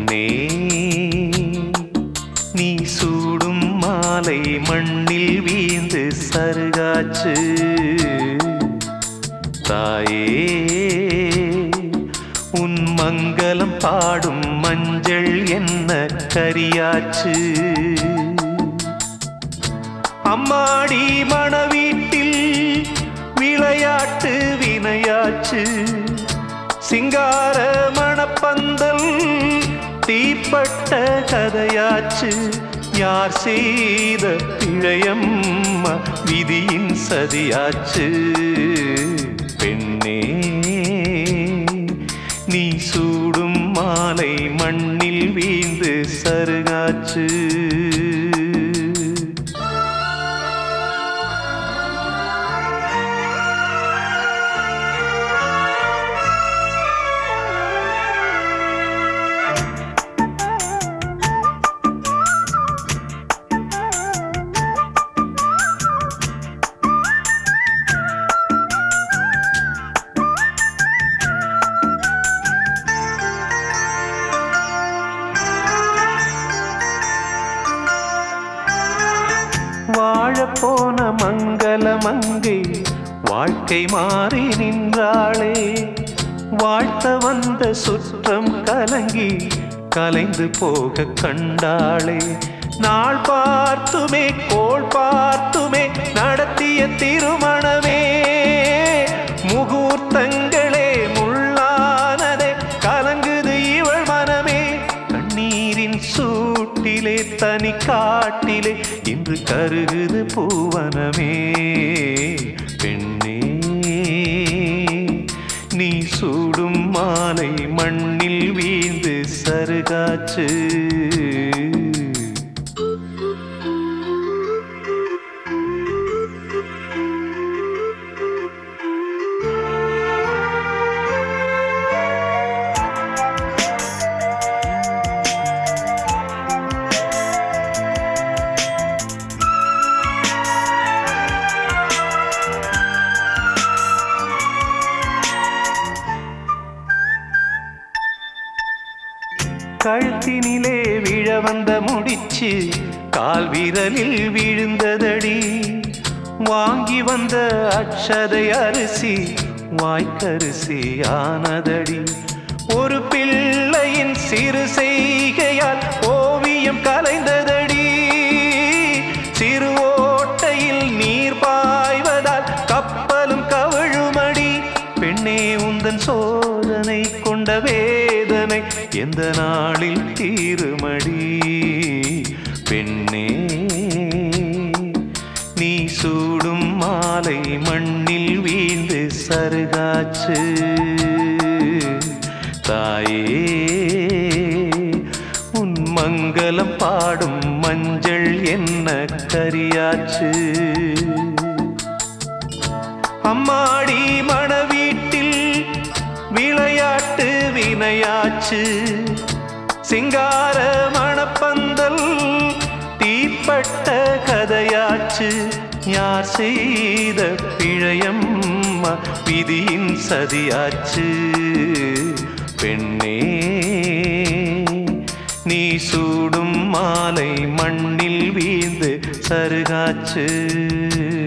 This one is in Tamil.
பெண்ணே நீ சூடும் மாலை மண்ணில் வீழ்ந்து சருகாச்சு தாயே உன் மங்களம் பாடும் மஞ்சள் என்ன கரியாச்சு அம்மாடி மணவீட்டில் விளையாட்டு வினையாச்சு சிங்கார மணப்பந்தல் தீப்பட்ட கதையாச்சு யார் செய்த பிழையம்மா விதியின் சதியாச்சு பெண்ணே நீ சூடும் மாலை மண்ணில் வீழ்ந்து சருகாச்சு வாழப்போன மங்கள மங்கை வாழ்க்கை மாறி நின்றாளே வாழ்த்த வந்த சுற்றம் கலங்கி கலைந்து போக கண்டாளே நாள் பார்த்துமே கோள் பார்த்துமே நடத்திய திருமணமே முகூர்த்தங்களே முள்ளானதே கலங்குது இவள் மனமே கண்ணீரின் சூட்டிலே தனி காட்டிலே இன்று கருகுது பூவனமே பெண்ணே நீ சூடும் மாலை மண்ணில் வீழ்ந்து சருகாச்சு கழுத்தினிலே விழ வந்த முடிச்சு கால் விரலில் விழுந்ததடி வாங்கி வந்த அக்ஷதை அரிசி வாய்க்கரிசி ஆனதடி ஒரு பிள்ளையின் சிறு செய்கையால் ஓவியம் கலைந்ததடி சிறு ஓட்டையில் நீர் பாய்வதால் கப்பலும் கவிழுமடி பெண்ணே உந்தன் சோதனை கொண்ட வேதனை எந்த நாளில் தீருமடி பெண்ணே நீ சூடும் மாலை மண்ணில் வீழ்ந்து சருகாச்சு தாயே உன் மங்களம் பாடும் மஞ்சள் என்ன கரியாச்சு அம்மாடி மணவீட்டில் விளையாட்டு வினையாச்சு சிங்கார மணப்பந்தல் தீப்பட்ட கதையாச்சு யார் செய்த பிழையம்மா விதியின் சதியாச்சு பெண்ணே நீ சூடும் மாலை மண்ணில் வீழ்ந்து சருகாச்சு